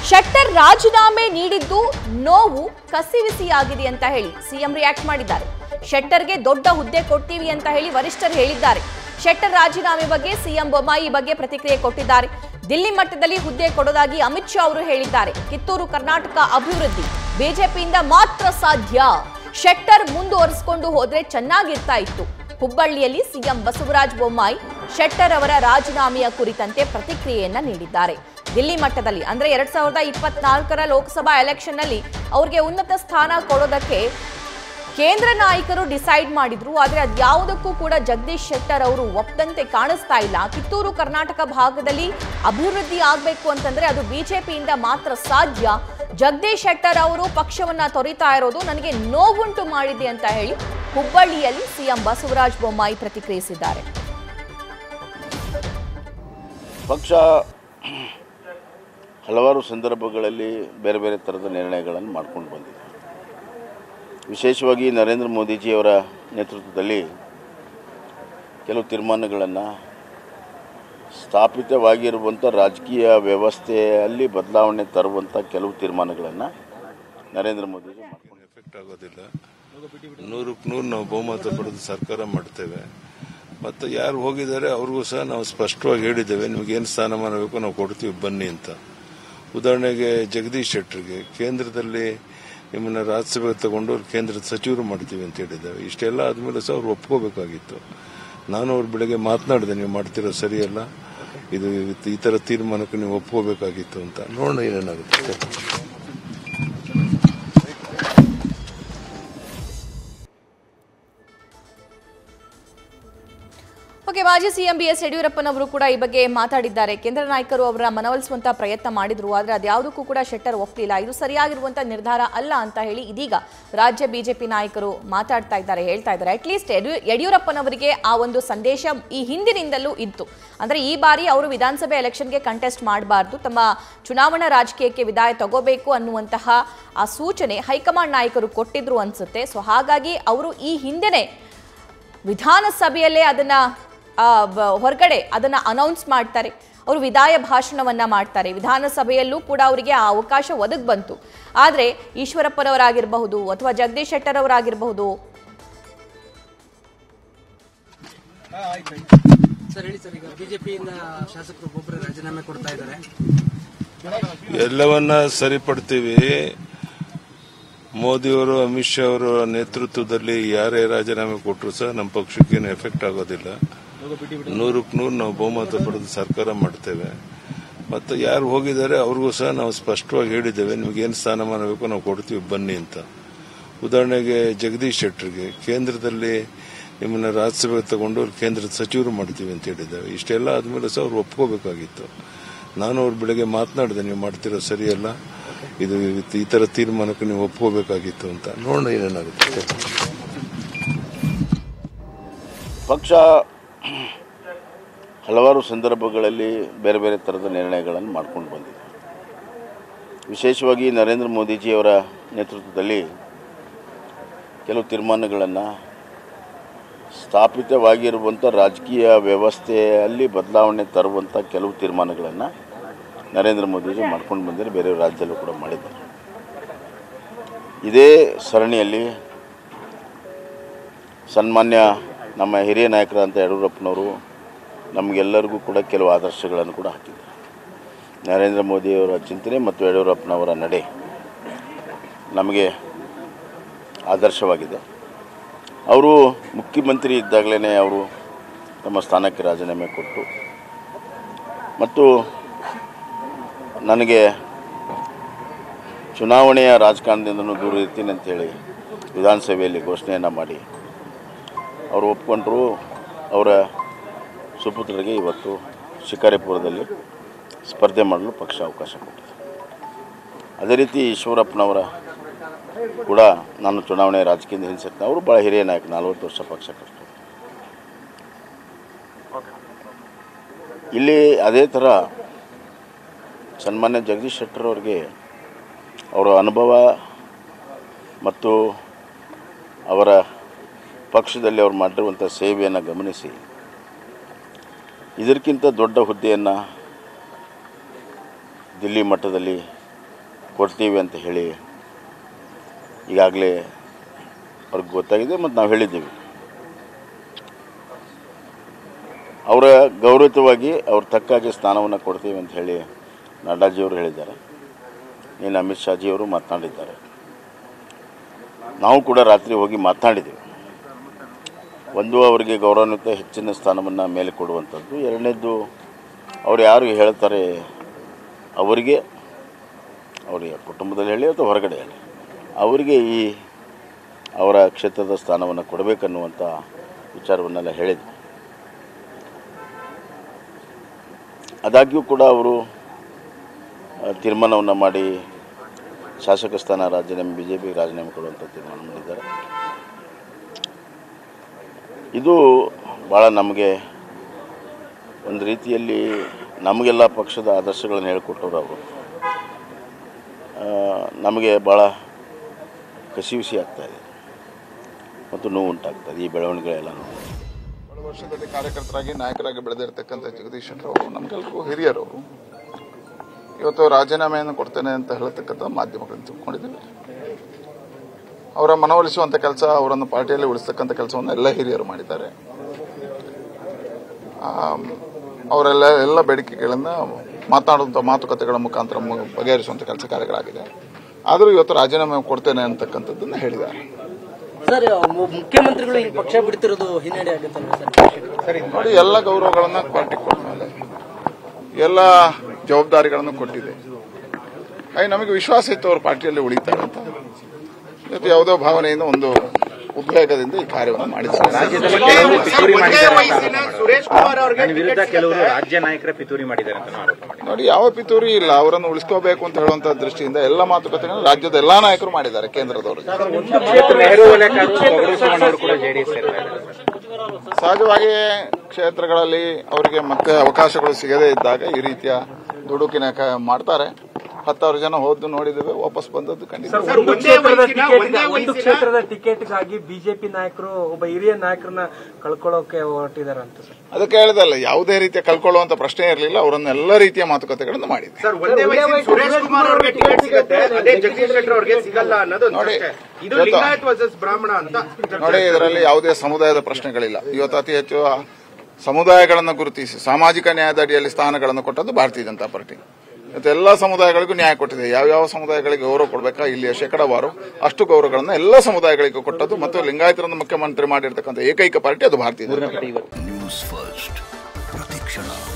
ಶೆಟ್ಟರ್ ರಾಜೀನಾಮೆ ನೀಡಿದ್ದು ನೋವು ಕಸಿವಿಸಿಯಾಗಿದೆ ಅಂತ ಹೇಳಿ ಸಿಎಂ ರಿಯಾಕ್ಟ್ ಮಾಡಿದ್ದಾರೆ ಶೆಟ್ಟರ್ಗೆ ದೊಡ್ಡ ಹುದ್ದೆ ಕೊಡ್ತೀವಿ ಅಂತ ಹೇಳಿ ವರಿಷ್ಠರು ಹೇಳಿದ್ದಾರೆ ಶೆಟ್ಟರ್ ರಾಜೀನಾಮೆ ಬಗ್ಗೆ ಸಿಎಂ ಬೊಮ್ಮಾಯಿ ಈ ಬಗ್ಗೆ ಪ್ರತಿಕ್ರಿಯೆ ಕೊಟ್ಟಿದ್ದಾರೆ ದಿಲ್ಲಿ ಮಟ್ಟದಲ್ಲಿ ಹುದ್ದೆ ಕೊಡೋದಾಗಿ ಅಮಿತ್ ಶಾ ಅವರು ಹೇಳಿದ್ದಾರೆ ಕಿತ್ತೂರು ಕರ್ನಾಟಕ ಅಭಿವೃದ್ಧಿ ಬಿಜೆಪಿಯಿಂದ ಮಾತ್ರ ಸಾಧ್ಯ ಶೆಟ್ಟರ್ ಮುಂದುವರಿಸಿಕೊಂಡು ಹೋದ್ರೆ ಚೆನ್ನಾಗಿರ್ತಾ ಇತ್ತು ಹುಬ್ಬಳ್ಳಿಯಲ್ಲಿ ಸಿಎಂ ಬಸವರಾಜ ಬೊಮ್ಮಾಯಿ ಶೆಟ್ಟರ್ ಅವರ ರಾಜೀನಾಮೆಯ ಕುರಿತಂತೆ ಪ್ರತಿಕ್ರಿಯೆಯನ್ನ ನೀಡಿದ್ದಾರೆ ದಿಲ್ಲಿ ಮಟ್ಟದಲ್ಲಿ ಅಂದ್ರೆ ಎರಡ್ ಸಾವಿರದ ಇಪ್ಪತ್ನಾಲ್ಕರ ಲೋಕಸಭಾ ಎಲೆಕ್ಷನ್ ನಲ್ಲಿ ಅವ್ರಿಗೆ ಉನ್ನತ ಸ್ಥಾನ ಕೊಡೋದಕ್ಕೆ ಕೇಂದ್ರ ನಾಯಕರು ಡಿಸೈಡ್ ಮಾಡಿದ್ರು ಆದ್ರೆ ಅದ್ಯಾವುದಕ್ಕೂ ಕೂಡ ಜಗದೀಶ್ ಶೆಟ್ಟರ್ ಅವರು ಒಪ್ಪದಂತೆ ಕಾಣಿಸ್ತಾ ಇಲ್ಲ ಕಿತ್ತೂರು ಕರ್ನಾಟಕ ಭಾಗದಲ್ಲಿ ಅಭಿವೃದ್ಧಿ ಆಗ್ಬೇಕು ಅಂತಂದ್ರೆ ಅದು ಬಿಜೆಪಿಯಿಂದ ಮಾತ್ರ ಸಾಧ್ಯ ಜಗದೀಶ್ ಶೆಟ್ಟರ್ ಅವರು ಪಕ್ಷವನ್ನ ತೊರಿತಾ ಇರೋದು ನನಗೆ ನೋವುಂಟು ಮಾಡಿದೆ ಅಂತ ಹೇಳಿ ಹುಬ್ಬಳ್ಳಿಯಲ್ಲಿ ಸಿಎಂ ಬಸವರಾಜ ಬೊಮ್ಮಾಯಿ ಪ್ರತಿಕ್ರಿಯಿಸಿದ್ದಾರೆ ಪಕ್ಷ ಹಲವಾರು ಸಂದರ್ಭಗಳಲ್ಲಿ ಬೇರೆ ಬೇರೆ ಥರದ ನಿರ್ಣಯಗಳನ್ನು ಮಾಡ್ಕೊಂಡು ಬಂದಿದೆ ವಿಶೇಷವಾಗಿ ನರೇಂದ್ರ ಮೋದಿಜಿಯವರ ನೇತೃತ್ವದಲ್ಲಿ ಕೆಲವು ತೀರ್ಮಾನಗಳನ್ನು ಸ್ಥಾಪಿತವಾಗಿರುವಂಥ ರಾಜಕೀಯ ವ್ಯವಸ್ಥೆಯಲ್ಲಿ ಬದಲಾವಣೆ ತರುವಂಥ ಕೆಲವು ತೀರ್ಮಾನಗಳನ್ನು ನರೇಂದ್ರ ಮೋದಿಜಿ ಮಾಡ್ಕೊಂಡು ಎಫೆಕ್ಟ್ ಆಗೋದಿಲ್ಲ ನೂರಕ್ಕೆ ನೂರು ನಾವು ಬಹುಮತ ಪಡೆದು ಸರ್ಕಾರ ಮಾಡ್ತೇವೆ ಮತ್ತು ಯಾರು ಹೋಗಿದ್ದಾರೆ ಅವ್ರಿಗೂ ಸಹ ನಾವು ಸ್ಪಷ್ಟವಾಗಿ ಹೇಳಿದ್ದೇವೆ ನಿಮಗೇನು ಸ್ಥಾನಮಾನ ಬೇಕು ನಾವು ಕೊಡ್ತೀವಿ ಬನ್ನಿ ಅಂತ ಉದಾಹರಣೆಗೆ ಜಗದೀಶ್ ಶೆಟ್ಟರ್ಗೆ ಕೇಂದ್ರದಲ್ಲಿ ನಿಮ್ಮನ್ನ ರಾಜ್ಯಸಭೆಗೆ ತಗೊಂಡು ಅವ್ರು ಕೇಂದ್ರದ ಸಚಿವರು ಮಾಡ್ತೀವಿ ಅಂತ ಹೇಳಿದ್ದೇವೆ ಇಷ್ಟೆಲ್ಲ ಆದಮೇಲೆ ಸಹ ಅವ್ರು ಒಪ್ಕೋಬೇಕಾಗಿತ್ತು ನಾನು ಅವ್ರ ಬೆಳಗ್ಗೆ ಮಾತನಾಡಿದೆ ನೀವು ಮಾಡ್ತಿರೋ ಸರಿಯಲ್ಲ ಇದು ಈ ಥರ ತೀರ್ಮಾನಕ್ಕೆ ನೀವು ಒಪ್ಕೋಬೇಕಾಗಿತ್ತು ಅಂತ ನೋಡೋಣ ಏನೇನಾಗುತ್ತೆ ಓಕೆ ಮಾಜಿ ಸಿಎಂ ಬಿ ಎಸ್ ಯಡಿಯೂರಪ್ಪನವರು ಕೂಡ ಈ ಬಗ್ಗೆ ಮಾತಾಡಿದ್ದಾರೆ ಕೇಂದ್ರ ನಾಯಕರು ಅವರ ಮನವೊಲಿಸುವಂತ ಪ್ರಯತ್ನ ಮಾಡಿದ್ರು ಆದ್ರೆ ಅದ್ಯಾವುದಕ್ಕೂ ಕೂಡ ಶೆಟ್ಟರ್ ಒಪ್ಪಲಿಲ್ಲ ಇದು ಸರಿಯಾಗಿರುವಂತ ನಿರ್ಧಾರ ಅಲ್ಲ ಅಂತ ಹೇಳಿ ಇದೀಗ ರಾಜ್ಯ ಬಿಜೆಪಿ ನಾಯಕರು ಮಾತಾಡ್ತಾ ಇದ್ದಾರೆ ಹೇಳ್ತಾ ಇದ್ದಾರೆ ಅಟ್ಲೀಸ್ಟ್ ಯಡಿಯೂರಪ್ಪನವರಿಗೆ ಆ ಒಂದು ಸಂದೇಶ ಈ ಹಿಂದಿನಿಂದಲೂ ಇತ್ತು ಅಂದ್ರೆ ಈ ಬಾರಿ ಅವರು ವಿಧಾನಸಭೆ ಎಲೆಕ್ಷನ್ಗೆ ಕಂಟೆಸ್ಟ್ ಮಾಡಬಾರ್ದು ತಮ್ಮ ಚುನಾವಣಾ ರಾಜಕೀಯಕ್ಕೆ ವಿದಾಯ ತಗೋಬೇಕು ಅನ್ನುವಂತಹ ಆ ಸೂಚನೆ ಹೈಕಮಾಂಡ್ ನಾಯಕರು ಕೊಟ್ಟಿದ್ರು ಅನ್ಸುತ್ತೆ ಸೊ ಹಾಗಾಗಿ ಅವರು ಈ ಹಿಂದೆನೆ ವಿಧಾನಸಭೆಯಲ್ಲೇ ಅದನ್ನ ಆ, ಬ- ಹೊರಗಡೆ ಅದನ್ನ ಅನೌನ್ಸ್ ಮಾಡ್ತಾರೆ ಅವರು ವಿದಾಯ ಭಾಷಣವನ್ನ ಮಾಡ್ತಾರೆ ವಿಧಾನಸಭೆಯಲ್ಲೂ ಕೂಡ ಅವರಿಗೆ ಆ ಅವಕಾಶ ಒದಗಿ ಬಂತು ಆದ್ರೆ ಈಶ್ವರಪ್ಪನವರಾಗಿರಬಹುದು ಅಥವಾ ಜಗದೀಶ್ ಶೆಟ್ಟರ್ ಅವರಾಗಿರಬಹುದು ಸರ್ ಹೇಳಿ ಸರ್ ಈಗ ಬಿಜೆಪಿಯಿಂದ ಶಾಸಕರು ಒಬ್ಬೊಬ್ಬರು ರಾಜೀನಾಮೆ ಕೊಡ್ತಾ ಇದ್ದಾರೆ ಎಲ್ಲವನ್ನ ಸರಿಪಡ್ತೀವಿ ಮೋದಿಯವರು ಅಮಿತ್ ಶಾ ಅವರ ನೇತೃತ್ವದಲ್ಲಿ ಯಾರೇ ರಾಜೀನಾಮೆ ಕೊಟ್ಟರು ಸಹ ನಮ್ಮ ಪಕ್ಷಕ್ಕೇನು ಎಫೆಕ್ಟ್ ಆಗೋದಿಲ್ಲ ನೂರಕ್ಕೆ ನೂರು ನಾವು ಬಹುಮತ ಪಡೆದು ಸರ್ಕಾರ ಮಾಡ್ತೇವೆ ಮತ್ತು ಯಾರು ಹೋಗಿದ್ದಾರೆ ಅವ್ರಿಗೂ ಸಹ ನಾವು ಸ್ಪಷ್ಟವಾಗಿ ಹೇಳಿದ್ದೇವೆ ನಿಮಗೇನು ಸ್ಥಾನಮಾನ ಬೇಕು ನಾವು ಕೊಡ್ತೀವಿ ಬನ್ನಿ ಅಂತ ಉದಾಹರಣೆಗೆ ಜಗದೀಶ್ ಶೆಟ್ಟರ್ಗೆ ಕೇಂದ್ರದಲ್ಲಿ ನಿಮ್ಮನ್ನ ರಾಜ್ಯಸಭೆಗೆ ತಗೊಂಡು ಅವ್ರು ಕೇಂದ್ರದ ಸಚಿವರು ಮಾಡ್ತೀವಿ ಅಂತ ಹೇಳಿದ್ದೇವೆ ಇಷ್ಟೆಲ್ಲ ಆದಮೇಲೆ ಸಹ ಅವ್ರು ಒಪ್ಕೋಬೇಕಾಗಿತ್ತು ನಾನು ಅವ್ರ ಬೆಳಗ್ಗೆ ಮಾತನಾಡಿದೆ ನೀವು ಮಾಡ್ತಿರೋ ಸರಿಯಲ್ಲ ಇದು ಈ ಥರ ತೀರ್ಮಾನಕ್ಕೆ ನೀವು ಒಪ್ಕೋಬೇಕಾಗಿತ್ತು ಅಂತ ನೋಡೋಣ ಏನೇನಾಗುತ್ತೆ ಪಕ್ಷ ಹಲವಾರು ಸಂದರ್ಭಗಳಲ್ಲಿ ಬೇರೆ ಬೇರೆ ಥರದ ನಿರ್ಣಯಗಳನ್ನು ಮಾಡ್ಕೊಂಡು ಬಂದಿದೆ ವಿಶೇಷವಾಗಿ ನರೇಂದ್ರ ಮೋದಿಜಿಯವರ ನೇತೃತ್ವದಲ್ಲಿ ಕೆಲವು ತೀರ್ಮಾನಗಳನ್ನು ಸ್ಥಾಪಿತವಾಗಿರುವಂಥ ರಾಜಕೀಯ ವ್ಯವಸ್ಥೆಯಲ್ಲಿ ಬದಲಾವಣೆ ತರುವಂಥ ಕೆಲವು ತೀರ್ಮಾನಗಳನ್ನು ನರೇಂದ್ರ ಮೋದಿಜಿ ಮಾಡ್ಕೊಂಡು ಬಂದಿದ್ದಾರೆ ಬೇರೆ ರಾಜ್ಯದಲ್ಲೂ ಕೂಡ ಮಾಡಿದ್ದಾರೆ ಇದೇ ಸರಣಿಯಲ್ಲಿ ಸನ್ಮಾನ್ಯ ನಮ್ಮ ಹಿರಿಯ ನಾಯಕರಂತ ಯಡಿಯೂರಪ್ಪನವರು ನಮಗೆಲ್ಲರಿಗೂ ಕೂಡ ಕೆಲವು ಆದರ್ಶಗಳನ್ನು ಕೂಡ ಹಾಕಿದ್ದಾರೆ ನರೇಂದ್ರ ಮೋದಿಯವರ ಚಿಂತನೆ ಮತ್ತು ಯಡಿಯೂರಪ್ಪನವರ ನಡೆ ನಮಗೆ ಆದರ್ಶವಾಗಿದೆ ಅವರು ಮುಖ್ಯಮಂತ್ರಿ ಇದ್ದಾಗಲೇ ಅವರು ತಮ್ಮ ಸ್ಥಾನಕ್ಕೆ ರಾಜೀನಾಮೆ ಕೊಟ್ಟು ಮತ್ತು ನನಗೆ ಚುನಾವಣೆಯ ರಾಜಕಾರಣದಿಂದನೂ ದೂರ ಇರ್ತೀನಿ ಅಂತೇಳಿ ವಿಧಾನಸಭೆಯಲ್ಲಿ ಘೋಷಣೆಯನ್ನು ಮಾಡಿ ಅವರು ಒಪ್ಕೊಂಡ್ರು ಅವರ ಸುಪುತ್ರರಿಗೆ ಇವತ್ತು ಶಿಕಾರಿಪುರದಲ್ಲಿ ಸ್ಪರ್ಧೆ ಮಾಡಲು ಪಕ್ಷ ಅವಕಾಶ ಕೊಟ್ಟಿದೆ ಅದೇ ರೀತಿ ಈಶ್ವರಪ್ಪನವರ ಕೂಡ ನಾನು ಚುನಾವಣೆ ರಾಜಕೀಯದಿಂದ ಹಿಂಸೆ ಅವರು ಭಾಳ ಹಿರಿಯ ನಾಯಕ ನಲವತ್ತು ವರ್ಷ ಪಕ್ಷ ಕಷ್ಟ ಇಲ್ಲಿ ಅದೇ ಥರ ಸನ್ಮಾನ್ಯ ಜಗದೀಶ್ ಶೆಟ್ಟರ್ ಅವರಿಗೆ ಅವರ ಅನುಭವ ಮತ್ತು ಅವರ ಪಕ್ಷದಲ್ಲಿ ಅವ್ರು ಮಾಡಿರುವಂಥ ಸೇವೆಯನ್ನು ಗಮನಿಸಿ ಇದಕ್ಕಿಂತ ದೊಡ್ಡ ಹುದ್ದೆಯನ್ನು ದಿಲ್ಲಿ ಮಟ್ಟದಲ್ಲಿ ಕೊಡ್ತೀವಿ ಅಂತ ಹೇಳಿ ಈಗಾಗಲೇ ಅವ್ರಿಗೆ ಗೊತ್ತಾಗಿದೆ ಮತ್ತು ನಾವು ಹೇಳಿದ್ದೀವಿ ಅವರ ಗೌರವಿತವಾಗಿ ಅವ್ರ ತಕ್ಕಾಗಿ ಸ್ಥಾನವನ್ನು ಕೊಡ್ತೀವಿ ಅಂತ ಹೇಳಿ ನಡ್ಡಾಜಿಯವರು ಹೇಳಿದ್ದಾರೆ ಇನ್ನು ಅಮಿತ್ ಶಾಜಿಯವರು ಮಾತನಾಡಿದ್ದಾರೆ ನಾವು ಕೂಡ ರಾತ್ರಿ ಹೋಗಿ ಮಾತನಾಡಿದ್ದೀವಿ ಒಂದು ಅವರಿಗೆ ಗೌರವಾನ್ವಿತ ಹೆಚ್ಚಿನ ಸ್ಥಾನವನ್ನು ಮೇಲೆ ಕೊಡುವಂಥದ್ದು ಎರಡನೇದ್ದು ಅವ್ರು ಯಾರು ಹೇಳ್ತಾರೆ ಅವರಿಗೆ ಅವರಿಗೆ ಕುಟುಂಬದಲ್ಲಿ ಹೇಳಿ ಅಥವಾ ಹೊರಗಡೆ ಹೇಳಿ ಅವರಿಗೆ ಈ ಅವರ ಕ್ಷೇತ್ರದ ಸ್ಥಾನವನ್ನು ಕೊಡಬೇಕನ್ನುವಂಥ ವಿಚಾರವನ್ನೆಲ್ಲ ಹೇಳಿದ್ರು ಆದಾಗ್ಯೂ ಕೂಡ ಅವರು ಆ, ತೀರ್ಮಾನವನ್ನು ಮಾಡಿ ಶಾಸಕ ಸ್ಥಾನ ರಾಜೀನಾಮೆ ಬಿ ಜೆ ಪಿಗೆ ರಾಜೀನಾಮೆ ಕೊಡುವಂಥ ತೀರ್ಮಾನ ಮಾಡಿದ್ದಾರೆ ಇದು ಭಾಳ ನಮಗೆ ಒಂದು ರೀತಿಯಲ್ಲಿ ನಮಗೆಲ್ಲ ಪಕ್ಷದ ಆದರ್ಶಗಳನ್ನು ಹೇಳಿಕೊಟ್ಟವರು ಅವರು ಆ, ನಮಗೆ ಭಾಳ ಕಸಿವಿಸಿ ಆಗ್ತಾಯಿದೆ ಮತ್ತು ನೋವು ಉಂಟಾಗ್ತದೆ ಈ ಬೆಳವಣಿಗೆಗಳೆಲ್ಲ ನೋಡಿ ಬಹಳ ವರ್ಷದಲ್ಲಿ ಕಾರ್ಯಕರ್ತರಾಗಿ ನಾಯಕರಾಗಿ ಬೆಳೆದಿರ್ತಕ್ಕಂಥ ಜಗದೀಶ್ ಶೆಟ್ಟರ್ ಅವರು ನಮಗೆಲ್ಲರಿಗೂ ಹಿರಿಯರು ಅವರು ಇವತ್ತು ರಾಜೀನಾಮೆಯನ್ನು ಕೊಡ್ತೇನೆ ಅಂತ ಹೇಳತಕ್ಕಂಥ ಮಾಧ್ಯಮಗಳನ್ನು ತಿಳ್ಕೊಂಡಿದ್ದೀವಿ ಅವರ ಮನವೊಲಿಸುವಂಥ ಕೆಲಸ ಅವರನ್ನು ಪಾರ್ಟಿಯಲ್ಲಿ ಉಳಿಸ್ತಕ್ಕಂಥ ಕೆಲಸವನ್ನು ಎಲ್ಲ ಹಿರಿಯರು ಮಾಡಿದ್ದಾರೆ ಆಮ್, ಅವರೆಲ್ಲ ಎಲ್ಲ ಬೇಡಿಕೆಗಳನ್ನು ಮಾತನಾಡುವಂಥ ಮಾತುಕತೆಗಳ ಮುಖಾಂತರ ಮು- ಬಗೆಹರಿಸುವಂಥ ಕೆಲಸ ಕಾರ್ಯಗಳಾಗಿದೆ ಆದರೂ ಇವತ್ತು ರಾಜೀನಾಮೆ ಕೊಡ್ತೇನೆ ಅಂತಕ್ಕಂಥದ್ದನ್ನು ಹೇಳಿದ್ದಾರೆ ಸರ್ ಮು- ಮುಖ್ಯಮಂತ್ರಿಗಳು ಈ ಪಕ್ಷ ಬಿಡ್ತಿರೋದು ಹಿನ್ನಡೆ ಆಗುತ್ತಲ್ವ ಸರ್ ನೋಡಿ ಎಲ್ಲ ಗೌರವಗಳನ್ನ ಪಾರ್ಟಿ ಕೊಟ್ಟ ಮೇಲೆ ಎಲ್ಲ ಜವಾಬ್ದಾರಿಗಳನ್ನು ಕೊಟ್ಟಿದೆ ಹಾಗೆ ನಮಗೆ ವಿಶ್ವಾಸ ಇತ್ತು ಅವರು ಪಾರ್ಟಿಯಲ್ಲಿ ಉಳಿತಾರೆ ಅಂತ ಇವತ್ತು ಯಾವುದೋ ಭಾವನೆಯಿಂದ ಒಂದು ಉದ್ವೇಗದಿಂದ ಈ ಕಾರ್ಯವನ್ನು ಮಾಡಿದ್ದಾರೆ ರಾಜ್ಯದಲ್ಲಿ ಕೆಲವರು ಪಿತೂರಿ ಮಾಡಿದ್ದಾರೆ ಅಂತ ಆರೋಪ ಮಾಡಿದ್ದಾರೆ. ಸುರೇಶ್ ಕುಮಾರ್ ಅವರಿಗೆ ನನ್ನ ವಿರುದ್ಧ ಕೆಲವರು ರಾಜ್ಯ ನಾಯಕರ ಪಿತೂರಿ ಮಾಡಿದ್ದಾರೆ ಅಂತ ಆರೋಪ ಮಾಡಿದ್ದಾರೆ ನೋಡಿ ಯಾವ ಪಿತೂರಿ ಇಲ್ಲ ಅವರನ್ನು ಉಳಿಸ್ಕೋಬೇಕು ಅಂತ ಹೇಳುವಂತ ದೃಷ್ಟಿಯಿಂದ ಎಲ್ಲ ಮಾತುಕತೆಗಳನ್ನು ರಾಜ್ಯದ ಎಲ್ಲಾ ನಾಯಕರು ಮಾಡಿದ್ದಾರೆ ಕೇಂದ್ರದವರು ನೆಹರು ವಲಯಕಾರರು ತೊಗರು ಸುವರ್ಣವರು ಕೂಡ ಜೆಡಿಎಸ್ ಸೇರ್ತಾರೆ ಸಹಜವಾಗಿ ಕ್ಷೇತ್ರಗಳಲ್ಲಿ ಅವರಿಗೆ ಮತ್ತೆ ಅವಕಾಶಗಳು ಸಿಗದೇ ಇದ್ದಾಗ ಈ ರೀತಿಯ ದುಡುಕಿನ ಕ- ಮಾಡ್ತಾರೆ ಹತ್ತಾರು ಜನ ಹೋದ್ದು ನೋಡಿದ್ದೇವೆ ವಾಪಸ್ ಬಂದದ್ದು ಖಂಡಿತ ಸರ್, ಒಂದೇ ವಯಸ್ಸಿನ ಒಂದೇ ಒಂದು ವಯಸ್ಸಿನ ಕ್ಷೇತ್ರದ ಟಿಕೆಟ್ಗಾಗಿ ಬಿಜೆಪಿ ನಾಯಕರು ಒಬ್ಬ ಹಿರಿಯ ನಾಯಕರನ್ನ ಕಳ್ಕೊಳ್ಳೋಕೆ ಹೊರಟಿದ್ದಾರೆ ಅಂತ ಸರ್ ಅದಕ್ಕೆ ಹೇಳಿದಲ್ಲ ಯಾವುದೇ ರೀತಿಯ ಕಳ್ಕೊಳ್ಳುವಂತ ಪ್ರಶ್ನೆ ಇರಲಿಲ್ಲ ಅವರನ್ನು ಎಲ್ಲ ರೀತಿಯ ಮಾತುಕತೆಗಳನ್ನು ಮಾಡಿದೆ ಸರ್ ಒಂದೇ ವಯಸ್ಸಿನ ಸುರೇಶ್ ಕುಮಾರ್ ಅವರಿಗೆ ಟಿಕೆಟ್ ಸಿಗುತ್ತೆ ಅದೇ ಜಗದೀಶ್ ಶೆಟ್ಟರ್ ಅವರಿಗೆ ಸಿಗಲ್ಲ ಅನ್ನೋದು ಒಂದು ನೋಡಿ, ಪ್ರಶ್ನೆ. ಇದು ಇವತ್ತು- ಲಿಂಗಾಯತ್ ವರ್ಸಸ್ ಬ್ರಾಹ್ಮಣ ಅಂತ ನೋಡಿ ಇದರಲ್ಲಿ ಯಾವುದೇ ಸಮುದಾಯದ ಪ್ರಶ್ನೆಗಳಿಲ್ಲ ಇವತ್ತು ಅತಿ ಹೆಚ್ಚು ಸಮುದಾಯಗಳನ್ನು ಗುರುತಿಸಿ ಸಾಮಾಜಿಕ ನ್ಯಾಯದ ಅಡಿಯಲ್ಲಿ ಸ್ಥಾನಗಳನ್ನು ಕೊಟ್ಟದ್ದು ಭಾರತೀಯ ಜನತಾ ಪಾರ್ಟಿ ಇವತ್ತು ಎಲ್ಲ ಸಮುದಾಯಗಳಿಗೂ ನ್ಯಾಯ ಕೊಟ್ಟಿದೆ ಯಾವ್ಯಾವ ಸಮುದಾಯಗಳಿಗೆ ಗೌರವ ಕೊಡಬೇಕಾ ಇಲ್ಲಿಯ ಶೇಕಡವಾರು ಅಷ್ಟು ಗೌರವಗಳನ್ನು ಎಲ್ಲ ಸಮುದಾಯಗಳಿಗೂ ಕೊಟ್ಟದ್ದು ಮತ್ತು ಲಿಂಗಾಯತರನ್ನು ಮುಖ್ಯಮಂತ್ರಿ ಮಾಡಿರ್ತಕ್ಕಂಥ ಏಕೈಕ ಪಾರ್ಟಿ ಅದು ಭಾರತೀಯ ಜನತಾ ಪಾರ್ಟಿ ನ್ಯೂಸ್ ಫಸ್ಟ್ ಪ್ರತಿಕ್ಷಣ